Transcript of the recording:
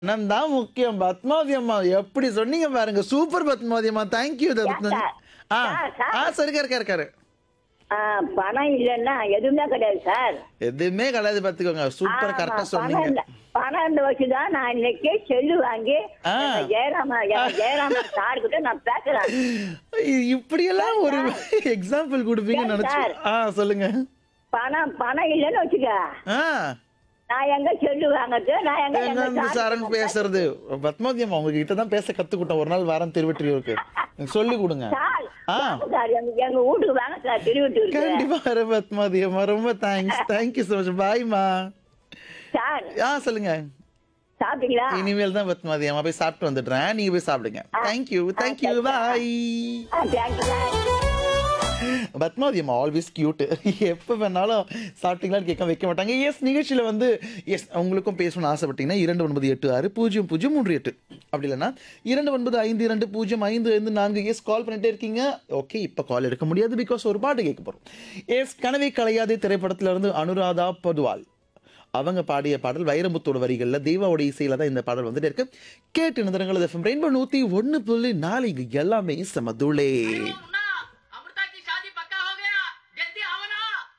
பணம் தான் முக்கியம் பத்மாவதி அம்மா எப்படி சொன்னீங்க பாருங்க சூப்பர் பத்மாவதி அம்மா தேங்க்யூ சார், ஆ சார், சார். ஆ சரி இருக்காரு இருக்காரு ஆ, பணம் இல்லைன்னா எதுவுமே கிடையாது சார் எதுவுமே கிடையாது பாத்துக்கோங்க சூப்பர் ஆமா, கரெக்டா பணம் சொன்னீங்க இல்ல. பணம் வச்சுதான் நான் இன்னைக்கு செல்லு வாங்கி ஆ. எங்க ஜெயராம எங்க ஜெயராம சார் கிட்ட நான் பேசுறேன் இ- இப்படியெல்லாம் ஒரு எக்ஸாம்பிள் கொடுப்பீங்கன்னு நினைச்சு சார். ஆ சொல்லுங்க பணம் பணம் இல்லைன்னு வச்சுக்க ஆ நான் எங்க செல்லு வாங்குறது நான் எங்க எங்க எங்க இருந்து சார் சாரன் கிட்ட பேசுறது பத்மாவதி அம்மா உங்ககிட்ட தான் பேச கத்துக்கிட்டோம் ஒரு நாள் வாரம் திருவற்றியூருக்கு சொல்லி கொடுங்க சார் ஆ. வாங்க சார் எங்க எங்க வீட்டுக்கு வாங்க சார் திருவட்டூருக்கு கண்டிப்பா வரேன் பத்மாவதி அம்மா ரொம்ப தேங்க்ஸ் தேங்க்யூ ஸோ மச் பாய்மா சார் ஆ சொல்லுங்க சாப்பிட்டீங்களா இனிமேல் தான் பத்மாவதி அம்மா போய் சாப்பிட்டு வந்துடுறேன் நீங்க போய் சாப்பிடுங்க தேங்க்யூ தேங்க்யூ பாய் ஆ தேங்க்யூ சார் பத்மாவதி அம்மா ஆல்வேஸ் கியூட் எப்போ வேணாலும் சாப்பிட்டீங்களான்னு கேட்க வைக்க மாட்டாங்க எஸ் நிகழ்ச்சியில் வந்து எஸ் உங்களுக்கும் பேசணும்னு ஆசைப்பட்டீங்கன்னா இரண்டு ஒன்பது எட்டு ஆறு பூஜ்ஜியம் பூஜ்ஜியம் மூன்று எட்டு அப்படி இல்லைன்னா இரண்டு ஒன்பது ஐந்து இரண்டு பூஜ்ஜியம் ஐந்து ஐந்து நான்கு எஸ் கால் பண்ணிட்டே இருக்கீங்க ஓகே இப்போ கால் எடுக்க முடியாது பிகாஸ் ஒரு பாட்டு கேட்க போகிறோம் எஸ் கனவை கலையாதே திரைப்படத்துல இருந்து அனுராதா பதுவால் அவங்க பாடிய பாடல் வைரமுத்தோட வரிகளில் தெய்வாவோட இசையில தான் இந்த பாடல் வந்துட்டு இருக்கு கேட்டு நிறுவனங்கள் எஃப்எம் ரெயின்போ நூற்றி ஒன்று புள்ளி நாலு இங்க எல்லாமே சமதுளே